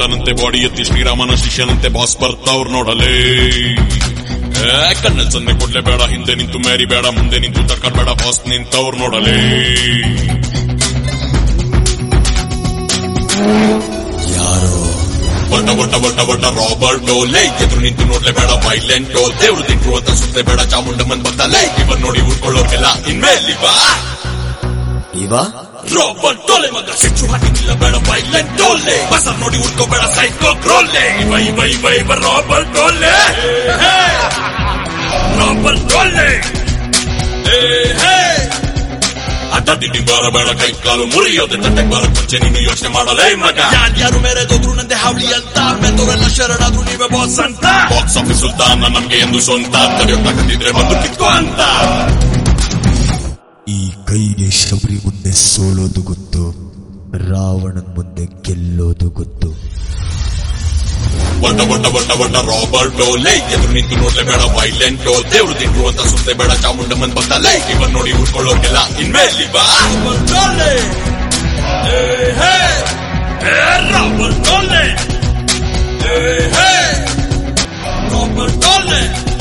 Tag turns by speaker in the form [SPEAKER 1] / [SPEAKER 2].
[SPEAKER 1] ಹೊಂಟನಂತೆ body ಎತ್ತಿ ಶ್ರೀರಾಮನ ಶಿಷ್ಯನಂತೆ boss ಬರ್ತಾವ್ರ ನೋಡಲೇ ಏ, ಕಣ್ಣಲ್ ಸನ್ನೆ ಕೊಡ್ಲೆ ಬೇಡ ಹಿಂದೆ ನಿಂತು ಮೇರಿ ಬೇಡ ಮುಂದೆ ನಿಂತು ತಕ್ಕರ್ ಬೇಡ ಬಾಸ್ ನಿಂತವ್ರ ನೋಡಲೇ
[SPEAKER 2] ಯಾರೋ
[SPEAKER 1] ಬಟ್ಟ ಬಟ್ಟ ಬಟ್ಟ ಬಟ್ಟ ರಾಬರ್ಟ್ ಡೋಲೆ ಎದುರು ನಿಂತು ನೋಡ್ಲೆ ಬೇಡ ವೈಲೆಂಟ್ ಡೋಲ್ ದೇವ್ರು ತಿಂಟ್ರು ಅಂತ ಸುತ್ತೆ ಬೇಡ ಚಾಮುಂಡಮ್ಮನ್ ಬಂದಲೇ ಇವನ್ ನೋಡಿ ಉಳ್ಕೊಳ್ಳೋಕೆಲ್ಲ ಇನ್ಮೇಲಿ ಬಾ
[SPEAKER 2] ಇವ
[SPEAKER 1] ರಾಬರ್ಟ್ ಡೋಲೆ ಮಗ ಸಿಚ್ಚು ಹಾಕಿಲ್ಲ ಬೇಡ ವೈಲೆಂಟ್ ಡೋಲೆ ಬಸ ನೋಡಿ ಉಳ್ಕೋಬೇಡ ಸೈಕೋ ಕ್ರೋಲೆ ಇವ ಇವ ಇವ ಇವ ರಾಬರ್ಟ್ ಡೋಲೆ ಹೇ! ರಾಬರ್ಟ್ ಡೋಲೆ ಹೇ, ಹೇ! ಅಡ್ಡ ದಿಡ್ಡಿ ಬರಬೇಡ ಕೈ ಕಾಲು ಮುರಿಯೋದೆ ತಟ್ಟೆ ಬರ ಮುಂಚೆ ನೀನು ಯೋಚನೆ ಮಾಡಲೇ ಮಗ
[SPEAKER 3] ಯಾರ್ಯಾರು ಮೇರೆದೋದ್ರು ನಂದೆ ಹಾವಳಿ ಅಂತ ಮೆತ್ತೋರೆಲ್ಲ ಶರಣಾದ್ರು ನೀವೇ ಬಾಸ್ ಅಂತ
[SPEAKER 1] ಬಾಕ್ಸ್ ಆಫೀಸ್ ಸುಲ್ತಾನ ನಮ್ಗೆ ಎಂದು ಸ್ವಂತ ತಡೆಯೋಕ್ಕಾಗದಿದ್ರೆ ಬಂದು ಕಿತ್ಕೋ ಅಂತ
[SPEAKER 2] ಈ ಕೈಗೆ ಶಬರಿ ಮುಂದೆ ಸೋಲೋದು ಗೊತ್ತು ರಾವಣನ್ ಮುಂದೆ ಗೆಲ್ಲೋದು ಗೊತ್ತು
[SPEAKER 1] ಬಟ್ಟ ಬಟ್ಟ ಬಟ್ಟ ಬಟ್ಟ ರಾಬರ್ಟ್ ಡೋಲೆ ಎದುರು ನಿಂತು ನೋಡ್ಲೆ ಬೇಡ ವೈಲೆಂಟ್ ಡೋಲ್ ದೇವ್ರು ತಿಂಟ್ರು ಅಂತ ಸುತ್ತೆ ಬೇಡ ಚಾಮುಂಡಮ್ಮನ್ ಬಂದಲೇ ಇವನ್ ನೋಡಿ ಉಳ್ಕೊಳ್ಳೋಕೆಲ್ಲ ಇನ್ಮೇಲಿ ಬಾ
[SPEAKER 3] ಡೋಲೆ ಏ ಹೇ ಏ ರಾಬರ್ಟ್ ಡೋಲೆ ಏ ಹೇ ರಾಬರ್ಟ್ ಡೋಲೆ